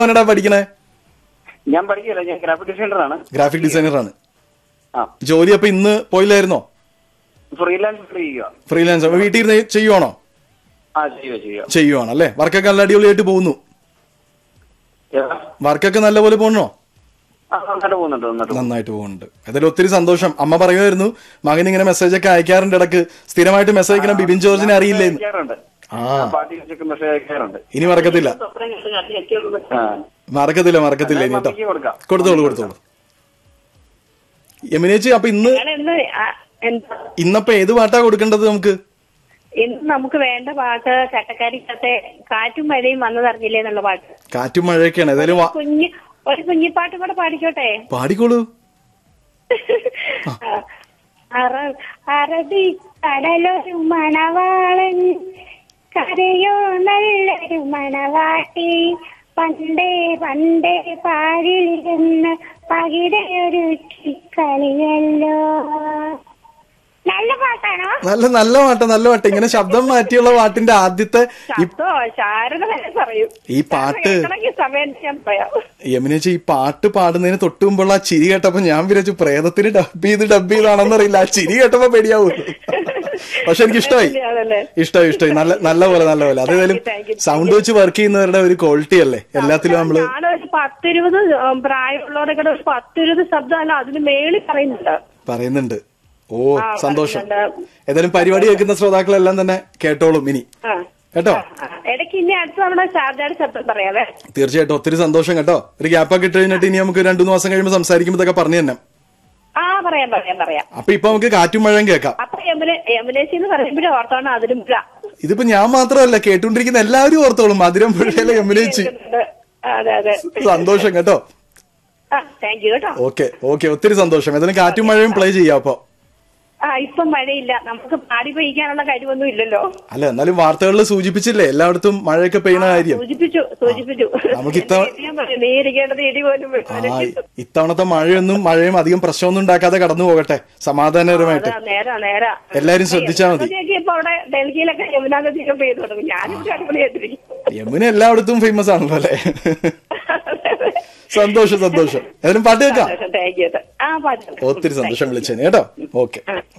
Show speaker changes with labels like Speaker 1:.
Speaker 1: അവനടാ പഠിക്കണേ
Speaker 2: ഞാൻ പഠിക്കില്ല ഞാൻ ഗ്രാഫിക് ഡിസൈനറാണ്
Speaker 1: ഗ്രാഫിക് ഡിസൈനർ ആണ്
Speaker 2: ആ
Speaker 1: ജോലി അപ്പൊ ഇന്ന് പോയില്ലായിരുന്നോ
Speaker 2: ഫ്രീലാൻസ് ചെയ്യുക
Speaker 1: ഫ്രീലാൻസ് വീട്ടിൽ ഇരുന്ന് ചെയ്യുവാണോ
Speaker 2: ആ ചെയ്യുക ചെയ്യുക
Speaker 1: ചെയ്യുവാണ് അല്ലേ വർക്കൊക്കെ നല്ല അടിപൊളിയായിട്ട് പോകുന്നു
Speaker 2: ഏതാ?
Speaker 1: വർക്കൊക്കെ നല്ലപോലെ പോകണോ
Speaker 2: ആ നന്നായിട്ട് പോകുന്നുണ്ട് നന്നായിട്ട് പോകുന്നു.
Speaker 1: നന്നായിട്ട് പോകുന്നുണ്ട് അതിൽ ഒത്തിരി സന്തോഷം അമ്മ പറയുമായിരുന്നു മകൻ ഇങ്ങനെ മെസ്സേജ് ഒക്കെ അയക്കാറുണ്ട് ഇടക്ക് സ്ഥിരമായിട്ട് മെസ്സേജ് അയക്കണം ബിബിൻ ജോർജിനെ അറിയില്ലേന്ന്
Speaker 2: അയക്കാറുണ്ട്
Speaker 1: ആ
Speaker 2: ഞാൻ പാർട്ടി വെച്ചൊക്കെ മെസ്സേജ് അയക്കാറുണ്ട്
Speaker 1: ഇനി മറക്കത്തില്ല
Speaker 2: ആ
Speaker 1: മറക്കത്തില്ല മറക്കത്തില്ല ഇനി കേട്ടോ
Speaker 2: മമ്മിക്ക് കൊടുക്കാം
Speaker 1: കൊടുത്തോളൂ കൊടുത്തോളൂ യമുനേച്ചി അപ്പൊ ഇന്ന്
Speaker 3: ഞങ്ങളിന്ന് ആ- എന്താ
Speaker 1: ഇന്നപ്പൊ ഏത് പാട്ടാ കൊടുക്കേണ്ടത് നമുക്ക്
Speaker 3: ഇന്ന് നമുക്ക് വേണ്ട പാട്ട് ചട്ടക്കാരിക്കത്തെ കാറ്റും മഴയും വന്നതറിഞ്ഞില്ലേ എന്നുള്ള പാട്ട്
Speaker 1: കാറ്റും മഴയൊക്കെയാണ് ഏതായാലും വാ-
Speaker 3: കുഞ്ഞ് ഒരു കുഞ്ഞിപ്പാട്ടും കൂടെ പാടിക്കോട്ടെ
Speaker 1: പാടിക്കോളൂ
Speaker 3: അറ- അറബി കടലൊരു മണവാളൻ കരയോ നല്ലൊരു മണവാട്ടി പണ്ടേ പണ്ടേ പാടിലിരുന്ന് പകിടയൊരു കളിയല്ലോ നല്ല പാട്ടാണോ
Speaker 1: നല്ല നല്ല പാട്ട് നല്ല പാട്ട് ഇങ്ങനെ ശബ്ദം മാറ്റിയുള്ള പാട്ടിന്റെ ആദ്യത്തെ ഈ
Speaker 3: ശബ്ദോ ശാരദ തന്നെ പറയും
Speaker 1: ഈ പാട്ട്
Speaker 3: കേൾക്കണമെങ്കിൽ സമയം ഞാൻ പറയാം
Speaker 1: യമുനേച്ചി ഈ പാട്ട് പാടുന്നതിന് തൊട്ട് മുമ്പുള്ള ആ ചിരി കേട്ടപ്പോ ഞാൻ വിചാരിച്ചു പ്രേതത്തിന് ഡബ് ചെയ്ത് ഡബ് ചെയ്താണെന്ന് അറിയില്ല ആ ചിരി കേട്ടപ്പോ പേടിയാവും പക്ഷെ എനിക്ക് ഇഷ്ടമായി
Speaker 3: അതല്ലേ
Speaker 1: ഇഷ്ടമായി ഇഷ്ടമായി നല്ല നല്ല പോലെ നല്ല പോലെ അതേതായാലും
Speaker 3: Thank you, thank you.
Speaker 1: Sound വെച്ച് വർക്ക് ചെയ്യുന്നവരുടെ ഒരു ക്വാളിറ്റി അല്ലേ എല്ലാത്തിലും നമ്മള്
Speaker 3: ഞാനൊരു പത്തിരുപത് ഉം, പ്രായമുള്ളവരൊക്കെ ഒരു പത്തിരുപത് ശബ്ദമല്ല അതിന് മേളിൽ പറയുന്നുണ്ട്
Speaker 1: പറയുന്നുണ്ട് ഓ
Speaker 3: ആ,
Speaker 1: സന്തോഷം
Speaker 3: പറയുന്നുണ്ട്.
Speaker 1: ഏതായാലും പരിപാടി കേൾക്കുന്ന ശ്രോതാക്കളെല്ലാം തന്നെ കേട്ടോളും ഇനി
Speaker 3: ആ.
Speaker 1: കേട്ടോ
Speaker 3: ആ, ഇടയ്ക്ക് ഇനി അടുത്ത് നമ്മുടെ ഷാർജയുടെ ശബ്ദം പറയാവേ
Speaker 1: തീർച്ചയായിട്ടും ഒത്തിരി സന്തോഷം കേട്ടോ ഒരു ഗ്യാപ്പൊക്കെ ഇട്ട് കഴിഞ്ഞിട്ട് ഇനി നമുക്ക് രണ്ടു മൂന്ന് മാസം കഴിയുമ്പോൾ സംസാരിക്കുമ്പോഴൊക്കെ പറഞ്ഞു തന്നെ
Speaker 3: ആ പറയാം പറയാം പറയാം
Speaker 1: അപ്പൊ ഇപ്പൊ നമുക്ക് കാറ്റും മഴയും കേൾക്കാം
Speaker 3: അപ്പൊ യമുന യമുനേശി എന്ന് പറയുമ്പോഴേ ഓർത്തോണം അതിലും പുഴ.
Speaker 1: ഇതിപ്പോ ഞാൻ മാത്രമല്ല കേട്ടുകൊണ്ടിരിക്കുന്ന എല്ലാവരും ഓർത്തോളും മധുരം പുഴയിലെ യമുനേച്ചി
Speaker 3: അതെ അതെ
Speaker 1: സന്തോഷം കേട്ടോ
Speaker 3: ആ താങ്ക് യു കേട്ടോ
Speaker 1: ഓക്കെ ഓക്കെ ഒത്തിരി സന്തോഷം ഏതായാലും കാറ്റും മഴയും പ്ലേ ചെയ്യാം അപ്പൊ
Speaker 3: ആ ഇപ്പം മഴയില്ല നമുക്ക് പാടി പെയ്ക്കാനുള്ള കഴിവൊന്നും ഇല്ലല്ലോ
Speaker 1: അല്ല എന്നാലും വാർത്തകളിൽ സൂചിപ്പിച്ചില്ലേ എല്ലായിടത്തും മഴയൊക്കെ പെയ്യുന്ന കാര്യം
Speaker 3: സൂചിപ്പിച്ചു സൂചിപ്പിച്ചു
Speaker 1: നമുക്ക് ഇത്ത-
Speaker 3: ഞാൻ പറഞ്ഞു, നീ ഇരിക്കേണ്ടത് ഇടി പോലും
Speaker 1: ആ ഇത്തവണത്തെ മഴയൊന്നും മഴയും അധികം പ്രശ്നമൊന്നും ഉണ്ടാക്കാതെ കടന്നു പോകട്ടെ സമാധാനപരമായിട്ട്
Speaker 3: അതാ, നേരാ നേരാ
Speaker 1: എല്ലാരും ശ്രദ്ധിച്ചാ മതി.
Speaker 3: യമുനാനദിയൊക്കെ ഇപ്പൊ അവിടെ ഡൽഹിയിലൊക്കെ യമുനാ നദിയൊക്കെ പെയ്തു തുടങ്ങി ഞാനിവിടെ അടിപൊളിയായിട്ടിരിക്കും
Speaker 1: യമുന എല്ലായിടത്തും ഫേമസ് ആണല്ലോ അല്ലേ സന്തോഷം സന്തോഷം ഏതായാലും പാട്ട് കേൾക്കാം
Speaker 3: താങ്ക് യു ആ പാട്ട്
Speaker 1: ഒത്തിരി സന്തോഷം വിളിച്ചതിന് കേട്ടോ ഓക്കെ
Speaker 3: ആ